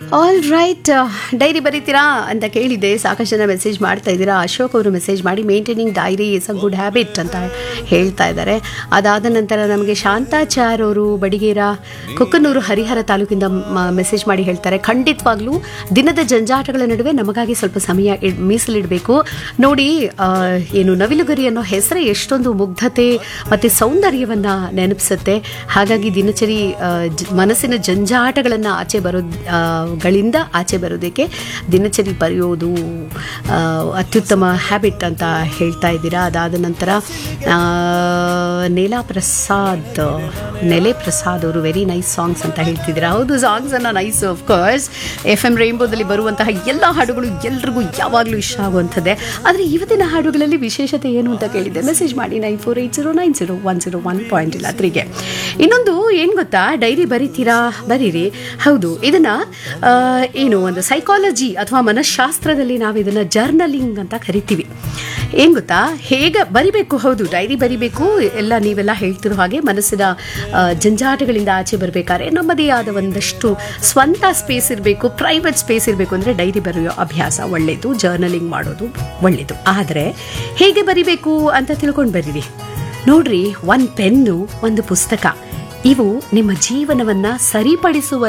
all right dairy ಬರೀತೀರಾ ಅಂತ ಕೇಳಿದ್ದೆ ಸಾಕಷ್ಟು ಜನ ಮೆಸೇಜ್ ಮಾಡ್ತಾ ಇದ್ದೀರಾ ಅಶೋಕ್ ಅವರು ಮೆಸೇಜ್ ಮಾಡಿ maintaining diary is a good habit ಅಂತ ಹೇಳ್ತಾ ಇದ್ದಾರೆ ಅದಾದ ನಂತರ ನಮಗೆ ಶಾಂತಾಚಾರ್ ಅವರು ಬಡಿಗೇರ ಕೊಕ್ಕನೂರು ಹರಿಹರ ತಾಲೂಕಿಂದ ಮೆಸೇಜ್ ಮಾಡಿ ಹೇಳ್ತಾರೆ ಖಂಡಿತವಾಗ್ಲೂ ದಿನದ ಜಂಜಾಟಗಳ ನಡುವೆ ನಮಗಾಗಿ ಸ್ವಲ್ಪ ಸಮಯ ಇಡ್- ಮೀಸಲಿಡಬೇಕು ನೋಡಿ ಆ, ಏನು ನವಿಲುಗರಿ ಅನ್ನೋ ಹೆಸರೇ ಎಷ್ಟೊಂದು ಮುಗ್ಧತೆ ಮತ್ತು ಸೌಂದರ್ಯವನ್ನು ನೆನಪಿಸುತ್ತೆ ಹಾಗಾಗಿ ದಿನಚರಿ ಆ, ಜ- ಮನಸ್ಸಿನ ಜಂಜಾಟಗಳನ್ನು ಆಚೆ ಬರೋ ಆ, ಗಳಿಂದ ಆಚೆ ಬರೋದಕ್ಕೆ ದಿನಚರಿ ಬರೆಯೋದು ಆ, ಅತ್ಯುತ್ತಮ ಹ್ಯಾಬಿಟ್ ಅಂತ ಹೇಳ್ತಾ ಇದ್ದೀರಾ ಅದಾದ ನಂತರ ಆ, ನೇಲಾ ಪ್ರಸಾದ್ ನೆಲೆ ಪ್ರಸಾದ್ ಅವರು ವೆರಿ ನೈಸ್ ಸಾಂಗ್ಸ್ ಅಂತ ಹೇಳ್ತಿದ್ದೀರಾ ಹೌದು ಸಾಂಗ್ಸ್ ಅನ್ನ nice of course F M ರೈನ್ಬೋದಲ್ಲಿ ಬರುವಂತಹ ಎಲ್ಲ ಹಾಡುಗಳು ಎಲ್ರಿಗೂ ಯಾವಾಗಲೂ ಇಷ್ಟ ಆಗುವಂಥದ್ದೇ ಆದರೆ ಇವತ್ತಿನ ಹಾಡುಗಳಲ್ಲಿ ವಿಶೇಷತೆ ಏನು ಅಂತ ಕೇಳಿದ್ದೆ ಮೆಸೇಜ್ ಮಾಡಿ nine four eight zero nine zero one zero one point ಇಲ್ಲ ತ್ರೀಗೆ ಇನ್ನೊಂದು ಏನು ಗೊತ್ತಾ ಡೈರಿ ಬರೀತೀರಾ ಬರೀರಿ ಹೌದು ಇದನ್ನ ಆ, ಏನು ಒಂದು ಸೈಕಾಲಜಿ ಅಥವಾ ಮನಃಶಾಸ್ತ್ರದಲ್ಲಿ ನಾವು ಇದನ್ನ ಜರ್ನಲಿಂಗ್ ಅಂತ ಕರಿತೀವಿ ಏನು ಗೊತ್ತಾ ಹೇಗೆ ಬರಿಬೇಕು ಹೌದು ಡೈರಿ ಬರಿಬೇಕು ಎಲ್ಲ ನೀವೆಲ್ಲ ಹೇಳ್ತಿರೋ ಹಾಗೆ ಮನಸ್ಸಿನ ಆ, ಜಂಜಾಟಗಳಿಂದ ಆಚೆ ಬರಬೇಕಾದ್ರೆ ನಮ್ಮದೇ ಆದ ಒಂದಷ್ಟು ಸ್ವಂತ ಸ್ಪೇಸ್ ಇರಬೇಕು ಪ್ರೈವೇಟ್ ಸ್ಪೇಸ್ ಇರಬೇಕು ಅಂದರೆ ಡೈರಿ ಬರೆಯೋ ಅಭ್ಯಾಸ ಒಳ್ಳೆಯದು ಜರ್ನಲಿಂಗ್ ಮಾಡೋದು ಒಳ್ಳೆಯದು ಆದರೆ ಹೇಗೆ ಬರಿಬೇಕು ಅಂತ ತಿಳ್ಕೊಂಡು ಬರೀರಿ ನೋಡ್ರಿ ಒಂದು ಪೆನ್ನು ಒಂದು ಪುಸ್ತಕ ಇವು ನಿಮ್ಮ ಜೀವನವನ್ನ ಸರಿಪಡಿಸುವ